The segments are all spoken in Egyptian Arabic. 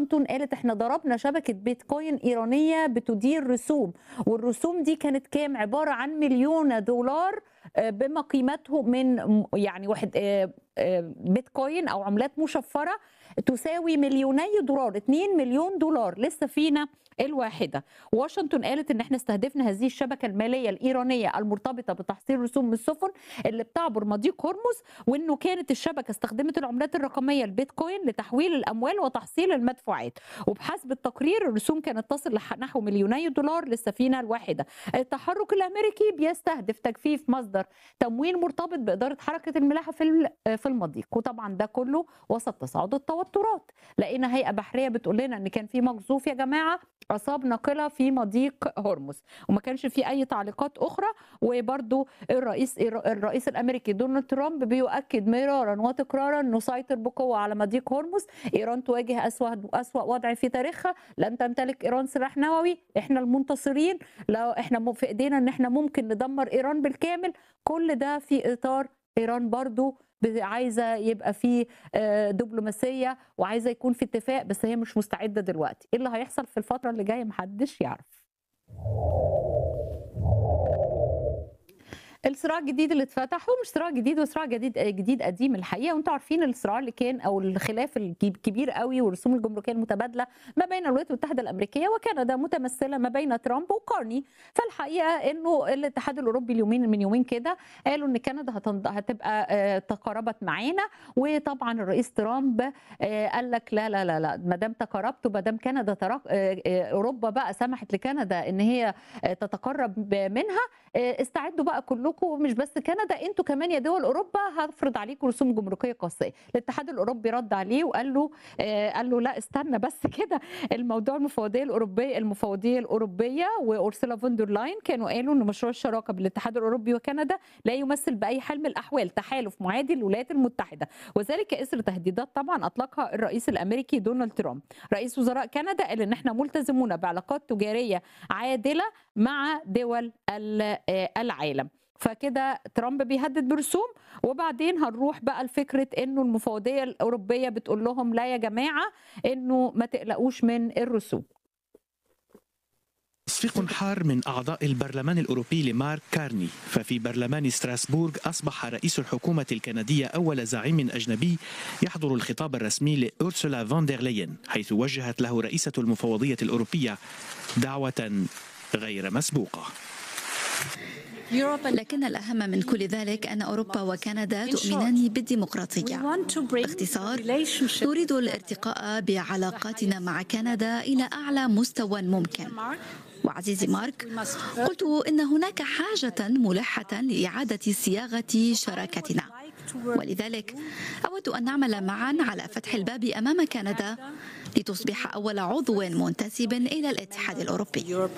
واشنطن قالت احنا ضربنا شبكه بيتكوين ايرانيه بتدير رسوم والرسوم دي كانت كام عباره عن مليون دولار آه، بما قيمته من م- يعني واحد آه، آه، بيتكوين او عملات مشفره تساوي مليوني دولار 2 مليون دولار لسه فينا الواحده واشنطن قالت ان احنا استهدفنا هذه الشبكه الماليه الايرانيه المرتبطه بتحصيل رسوم من السفن اللي بتعبر مضيق هرمز وانه كانت الشبكه استخدمت العملات الرقميه البيتكوين لتحويل الاموال وتحصيل المدفوعات وبحسب التقرير الرسوم كانت تصل لح- نحو مليوني دولار للسفينه الواحده التحرك الامريكي بيستهدف تجفيف مصدر تمويل مرتبط باداره حركه الملاحه في ال- في المضيق وطبعا ده كله وسط تصاعد التوترات لقينا هيئه بحريه بتقول لنا ان كان في مقذوف يا جماعه اصاب ناقله في مضيق هرمز وما كانش في اي تعليقات اخرى وبرده الرئيس الرئيس الامريكي دونالد ترامب بيؤكد مرارا وتكرارا نسيطر بقوه على مضيق هرمز ايران تواجه اسوا اسوا وضع في تاريخها لن تمتلك ايران سلاح نووي احنا المنتصرين لو احنا م- في ايدينا ان احنا ممكن ندمر ايران بالكامل كل ده في اطار ايران برضو ب- عايزه يبقى في آه، دبلوماسيه وعايزه يكون في اتفاق بس هي مش مستعده دلوقتي ايه اللي هيحصل في الفتره اللي جايه محدش يعرف الصراع الجديد اللي اتفتح هو مش صراع جديد هو صراع جديد جديد قديم الحقيقه وانتم عارفين الصراع اللي كان او الخلاف الكبير قوي والرسوم الجمركيه المتبادله ما بين الولايات المتحده الامريكيه وكندا متمثله ما بين ترامب وكارني فالحقيقه انه الاتحاد الاوروبي اليومين من يومين كده قالوا ان كندا هتنض- هتبقى آه، تقاربت معانا وطبعا الرئيس ترامب آه، قال لك لا لا لا لا ما دام تقاربتوا ما دام كندا ترك آه، آه، اوروبا بقى سمحت لكندا ان هي آه، تتقرب منها آه، استعدوا بقى كلكم مش بس كندا انتوا كمان يا دول اوروبا هفرض عليكم رسوم جمركيه قاسيه الاتحاد الاوروبي رد عليه وقال له آه، قال له لا استنى بس كده الموضوع المفوضيه الاوروبيه المفوضيه الاوروبيه واورسولا فوندر لاين كانوا قالوا ان مشروع الشراكه بين الاتحاد الاوروبي وكندا لا يمثل باي حال من الاحوال تحالف معادي للولايات المتحده وذلك اثر تهديدات طبعا اطلقها الرئيس الامريكي دونالد ترامب رئيس وزراء كندا قال ان احنا ملتزمون بعلاقات تجاريه عادله مع دول ال- آه، العالم فكده ترامب بيهدد برسوم وبعدين هنروح بقى لفكره انه المفوضيه الاوروبيه بتقول لهم لا يا جماعه انه ما تقلقوش من الرسوم تصفيق حار من أعضاء البرلمان الأوروبي لمارك كارني ففي برلمان ستراسبورغ أصبح رئيس الحكومة الكندية أول زعيم أجنبي يحضر الخطاب الرسمي لأورسولا فون دير لين حيث وجهت له رئيسة المفوضية الأوروبية دعوة غير مسبوقة لكن الأهم من كل ذلك أن أوروبا وكندا تؤمنان بالديمقراطية باختصار نريد الارتقاء بعلاقاتنا مع كندا إلى أعلى مستوى ممكن وعزيزي مارك قلت إن هناك حاجة ملحة لإعادة صياغة شراكتنا ولذلك أود أن نعمل معا على فتح الباب أمام كندا لتصبح أول عضو منتسب إلى الاتحاد الأوروبي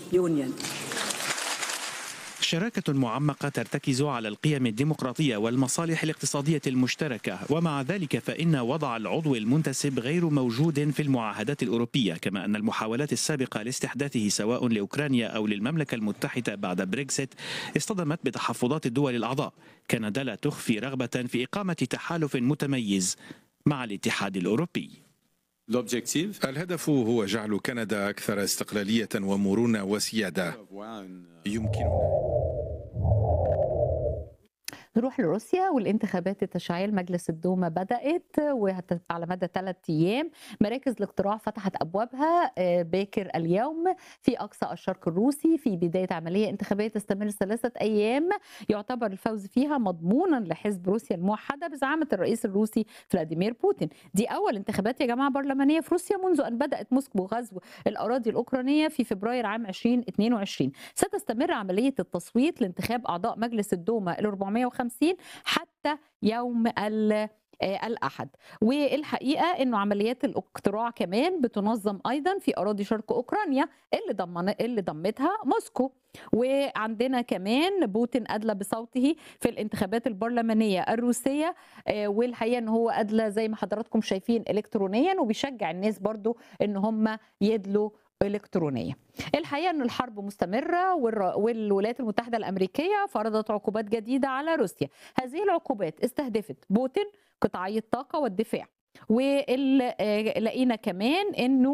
شراكة معمقة ترتكز على القيم الديمقراطية والمصالح الاقتصادية المشتركة ومع ذلك فإن وضع العضو المنتسب غير موجود في المعاهدات الأوروبية كما أن المحاولات السابقة لاستحداثه سواء لأوكرانيا أو للمملكة المتحدة بعد بريكسيت اصطدمت بتحفظات الدول الأعضاء كندا لا تخفي رغبة في إقامة تحالف متميز مع الاتحاد الأوروبي الهدف هو جعل كندا أكثر استقلالية ومرونة وسيادة يمكننا نروح لروسيا والانتخابات التشعيل مجلس الدوما بدأت وهتبقى على مدى ثلاث أيام مراكز الاقتراع فتحت أبوابها آه، باكر اليوم في أقصى الشرق الروسي في بداية عملية انتخابية تستمر ثلاثة أيام يعتبر الفوز فيها مضمونا لحزب روسيا الموحدة بزعامة الرئيس الروسي فلاديمير بوتين دي أول انتخابات يا جماعة برلمانية في روسيا منذ أن بدأت موسكو غزو الأراضي الأوكرانية في فبراير عام 2022 ستستمر عملية التصويت لانتخاب أعضاء مجلس الدوما ال 450 حتى يوم ال آه، الأحد والحقيقة أنه عمليات الاقتراع كمان بتنظم أيضا في أراضي شرق أوكرانيا اللي, ضمن اللي ضمتها موسكو وعندنا كمان بوتين أدلى بصوته في الانتخابات البرلمانية الروسية آه، والحقيقة أنه هو أدلى زي ما حضراتكم شايفين إلكترونيا وبيشجع الناس برضو أن هم يدلوا إلكترونيا الحقيقة أن الحرب مستمرة والر- والولايات المتحدة الأمريكية فرضت عقوبات جديدة على روسيا هذه العقوبات استهدفت بوتين قطاعي الطاقة والدفاع ولقينا كمان انه